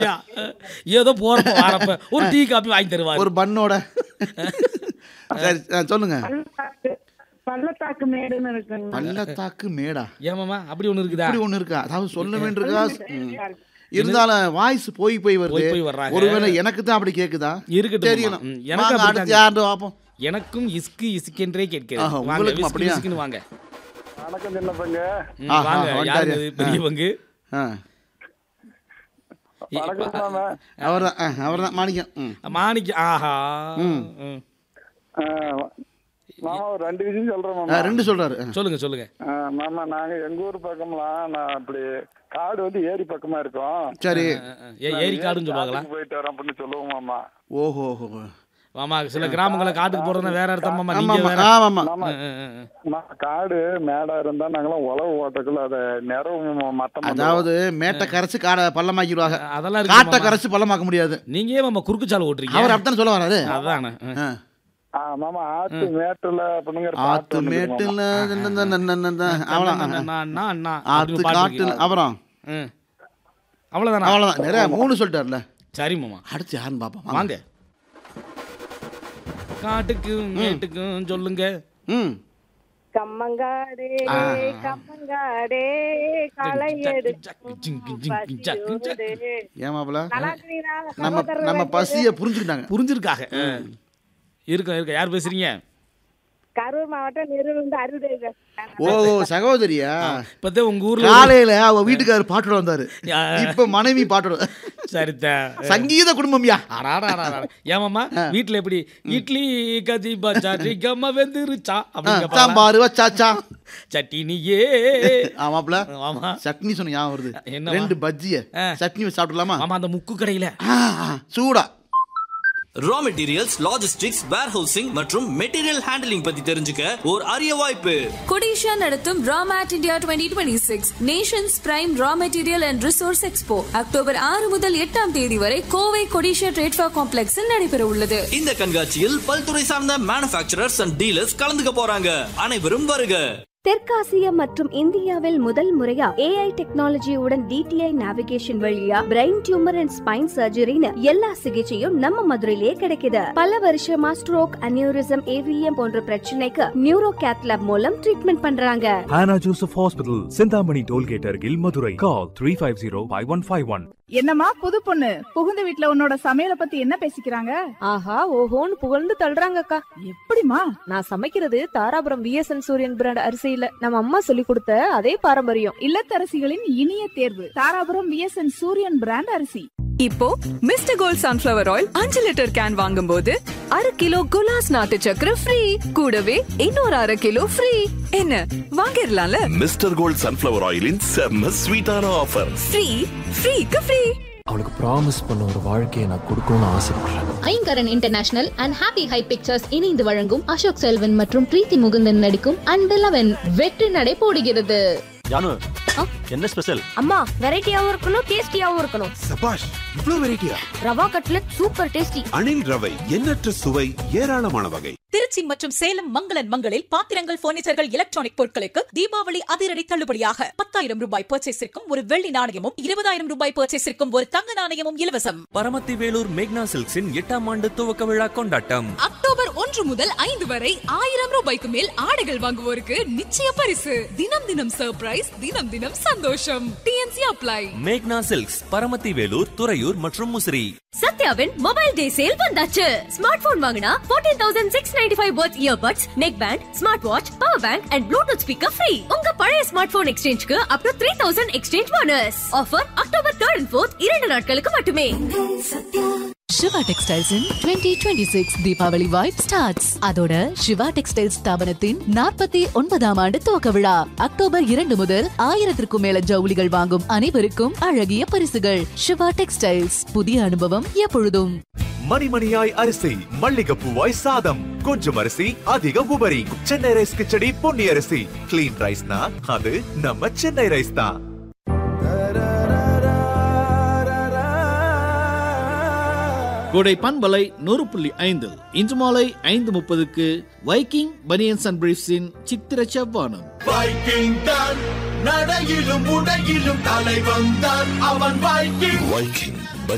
ஏதோ போறப்ப வரப்ப ஒரு டீ காப்பி வாங்கி தருவாரு ஒரு பண்ணோட சரி ஆ, சொல்லுங்க பள்ளத்தாக்கு பள்ளத்தாக்கு மேடுன்னு இருக்குங்க பள்ளத்தாக்கு மேடா ஏமாமா அப்படி ஒண்ணு இருக்குதா இப்படி ஒண்ணு இருக்கா அதாவது சொல்ல வேண்டியிருக்கா ம். இருந்தாலும் வாய்ஸ் போய் போய் வருது போய் போய் வர்றாங்க. ஒருவேளை எனக்கு தான் அப்படி கேக்குதா இருக்கட்டும் தெரியணும் மாமா. ம், எனக்கு வாங்க, அப்படித்தாங்க. அடுத்து யாரு பார்ப்போம் எனக்கும் இஸ்கு இசுக்கென்றே கேட்கிறேன் ஆஹா, வாங்க உங்களுக்கும் விஸ்கு அப்படியா? விஸ்குன்னு வாங்க வணக்கம் சின்ன பங்க ம், ஆஹா, வாங்க வந்துட்டாரு. யாரு இது? பெரிய பங்கு ஆ வணக்கம் மாமா அவர் தான் அவர் தான் மாணிக்கம் ம் மாணிக்க ஆஹா ம். ம். ஆ, மாமா ஒரு ரெண்டு விஷயம் சொல்றேன் ஆ, மாமா ரெண்டு சொல்றாரு ஆ. சொல்லுங்க சொல்லுங்க ஆ, மாமா நாங்க எங்க ஊர் பக்கம்லாம் நான் அப்படி காடு வந்து ஏரி பக்கமா இருக்கோம் சரி ஆ, ஆ. ஏ ஏரி காடுன்னு சொல்லுவாங்களா காட்டுக்கு போயிட்டு வரேன் அப்படின்னு சொல்லுவோம் மாமா ஓஹோ ஓஹோ மாமா சில கிராமங்களை காட்டுக்கு போறதுனா வேற அர்த்தம் மாமா ஆமா நீங்க ஆமா வேற ஆமா மாமா ஆ, ஆ, ஆ. மா- காடு மேடா இருந்தா நாங்களாம் உழவு ஓட்டக்குள்ள அதை நிறவு மட்டம் பண்ணுவோம். அதாவது மேட்டை கரைச்சு காடை பள்ளமாக்கிடுவாங்க அதெல்லாம் இருக்கு காட்டை மாமா. கரைச்சு பள்ளமாக்க முடியாது நீங்க ஏன் மாமா குறுக்கு சாலை ஓட்டுறீங்க அவர் அப்படித்தான் சொல்ல வராரு அதானே ஆ. ஆ. ஆ, மாமா ஆத்து மேட்டுல அப்படிங்கிற பாட்டு ஆத்து ஒண்ணு இருக்கு மேட்டுல மாமா. ந- ந- ந- ந- ந- ந- அவ்வளோ அண்ணா, அண்ணா, அண்ணா, அண்ணா ஆத்து அப்படின்னு பாட்டு காட்டு இருக்கு. அப்புறம் ம். அவ்வளவுதானா அவ்வளோதான் நிறைய மூணு சொல்லிட்டார்ல சரி மாமா அடுத்து யாருன்னு பார்ப்போம் வாங்க காட்டுக்கும் மேட்டுக்கும் சொல்லுங்க ம் கம்மங்காடே ஆ. கம்மங்காடே களை எடுக்கும் ஜிங்கு, ஜிங்கு, ஜக்கு, ஜக்கு. பசியோடு. ஏன் மாப்பிள நல்லா இருக்கிறீங்களா? நம்ம சகோதரர் நம்ம ரெண்டு பசியை புரிஞ்சுக்கிட்டாங்க புரிஞ்சிருக்காக இருக்க இருக்க யார் பேசுறீங்க கரூர் மாவட்டம் நெருவிலிருந்து அருள்தேவி பேசுறேன். ஓ சகோதரியா இப்பதான் உங்க ஊர்ல காலையில அவ வீட்டுக்காரர் பாட்டோட வந்தாரு யா. இப்ப மனைவி பாட்டோட சரித்த சங்கீத குடும்பம்யா ஏமாமா வீட்டுல எப்படி இட்லி கதி பச்சாச்சி கம்ம வெந்துருச்சா ஆ, அப்படிங்க சாம்பார் வச்சாச்சா சட்டினியே ஆமாப்ல ஆமா சட்னி சொன்ன ஞாபகம் வருது என்னவா? ரெண்டு பஜ்ஜிய ஆ. சட்னி வச்சு சாப்பிடலாமா ஆமா அந்த முக்கு கடையில ஆ, ஆ, சூடா ரா மெட்டீரியல்ஸ் லாஜிஸ்டிக்ஸ் வேர்ஹவுசிங் மற்றும் மெட்டீரியல் ஹேண்டலிங் பத்தி தெரிஞ்சுக்க ஒரு அரிய வாய்ப்பு கொடிஷா நடத்தும் ராமேட் India twenty twenty six nations prime raw material and resource expo October ஆறு முதல் எட்டாம் தேதி வரை கோவை கொடிஷா ட்ரேட்ஃபா காம்ப்ளெக்ஸில் நடைபெற உள்ளது இந்த கண்காட்சியில் பல்துறை சார்ந்த மேனுஃபேக்சரர்ஸ் அண்ட் டீலர்ஸ் கலந்துக்க போறாங்க அனைவரும் வருக தெற்காசியா மற்றும் இந்தியாவில் முதல் முறையா ஏஐ டெக்னாலஜியுடன் டிடிஐ நேவிகேஷன் வழியா பிரெயின் டியூமர் அண்ட் ஸ்பைன் சர்ஜரின்னு எல்லா சிகிச்சையும் நம்ம மதுரையிலேயே கிடைக்குது பல வருஷமா ஸ்ட்ரோக் அனியூரிசம் ஏவிஎம் போன்ற பிரச்சனைக்கு நியூரோ கேத்லாப் மூலம் ட்ரீட்மெண்ட் பண்றாங்க Hannah Joseph Hospital, Sindhamani Tollgate Argil, Madurai. Call 350-5151. என்னம்மா புது பொண்ணு புகுந்த வீட்ல உன்னோட சமையல பத்தி என்ன பேசிக்கிறாங்க ஆஹா ஓஹோன்னு புகழ்ந்து தள்ளுறாங்கக்கா எப்படிமா நான் சமைக்கிறது தாராபுரம் விஎஸ்என் சூரியன் பிராண்ட் அரிசியில நம்ம அம்மா சொல்லி கொடுத்த அதே பாரம்பரியம் இல்லத்தரசிகளின் இனிய தேர்வு தாராபுரம் விஎஸ்என் சூரியன் பிராண்ட் அரிசி இப்போ மிஸ்டர் கோல்ட் சன்ஃபிளவர் ஆயில் அஞ்சு லிட்டர் கேன் வாங்கும்போது அரை கிலோ குலாஸ் நாட்டு சக்கரை ஃப்ரீ கூடவே இன்னொரு அரை கிலோ ஃப்ரீ என்ன வாங்கிடலாம்ல மிஸ்டர் கோல்ட் சன்ஃப்ளவர் ஆயிலின் செம்ம ஸ்வீட்டான ஆஃபர் ஃப்ரீ ஃப்ரீக்கு ஃப்ரீ அவளுக்கு ப்ராமிஸ் பண்ண ஒரு வாழ்க்கையை நான் கொடுக்கணும்னு ஆசைப்படுறேன் Ayngaran international and happy high pictures இணைந்து வழங்கும் அசோக் செல்வன் மற்றும் பிரீத்தி முகுந்தன் நடிக்கும் அண்ட் லெவன் வெற்றி நடை போடுகிறது ஜானு என்ன ஸ்பெஷல் அம்மா வெரைட்டியாவும் இருக்கணும் டேஸ்டியாவும் இருக்கணும் சபாஷ் இவ்ளோ வெரைட்டியா rava cutlet super tasty Anil ரவை எண்ணற்ற சுவை ஏராளமான வகை திருச்சி மற்றும் சேலம் மங்களன் மங்களில் பாத்திரங்கள் பர்னிச்சர்கள் எலக்ட்ரானிக் பொருட்களுக்கு தீபாவளி அதிரடி தள்ளுபடியாக பத்தாயிரம் ரூபாய் பர்ச்சேஸிற்கும் ஒரு வெள்ளி நாணயமும் இருபதாயிரம் ரூபாய் பர்ச்சேஸிற்கும் ஒரு தங்க நாணயமும் இலவசம் பரமத்தி வேலூர் மேக்னா சில்க்ஸின் எட்டாம் ஆண்டு துவக்க விழா கொண்டாட்டம் அக்டோபர் ஒன்று முதல் ஐந்து வரை ஆயிரம் ரூபாய்க்கு மேல் ஆடைகள் வாங்குவோருக்கு நிச்சய பரிசு தினம் தினம் சர்ப்ரைஸ் தினம் தினம் சந்தோஷம் டிஎன்சி அப்ளை மேக்னா சில்க்ஸ் பரமத்தி வேலூர் துறையூர் மற்றும் முசிறி சத்யாவின் மொபைல் டே சேல் வந்தாச்சு ஸ்மார்ட் போன் வாங்கினா 14695 thousand six ninety five worth earbuds neck band smart watch power bank and Bluetooth speaker free உங்க பழைய ஸ்மார்ட் போன் எக்ஸ்சேஞ்சுக்கு up to three thousand exchange bonus offer October third and fourth இரண்டு நாட்களுக்கு மட்டுமே Siva textiles twenty twenty six Deepavali vibe starts அதோட Siva textiles ஸ்தாபனத்தின் நாற்பத்தி ஒன்பதாம் ஆண்டு துவக்க விழா அக்டோபர் இரண்டு முதல் ஆயிரத்திற்கும் மேல ஜவுளிகள் வாங்கும் அனைவருக்கும் அழகிய பரிசுகள் சிவா டெக்ஸ்டைல்ஸ் புதிய அனுபவம் எப்பொழுதும் மணிமணியாய் அரிசி மல்லிகைப்பூவாய் சாதம் கொஞ்சம் அரிசி அதிக உபரி சென்னை ரைஸ் கிச்சடி பொன்னி அரிசி கிளீன் ரைஸ்னா அது நம்ம சென்னை ரைஸ் தான் கோடை பண்பலை நூறு புள்ளி ஐந்து இன்று மாலை ஐந்து முப்பதுக்கு வைக்கிங் பனியன்ஸ் அண்ட் பிரீஃப்ஸின் சித்திர செவ்வானம் வைக்கிங் தான் நடையிலும் உடையிலும் தலைவன் தான் அவன் வைக்கிங் வைக்கிங்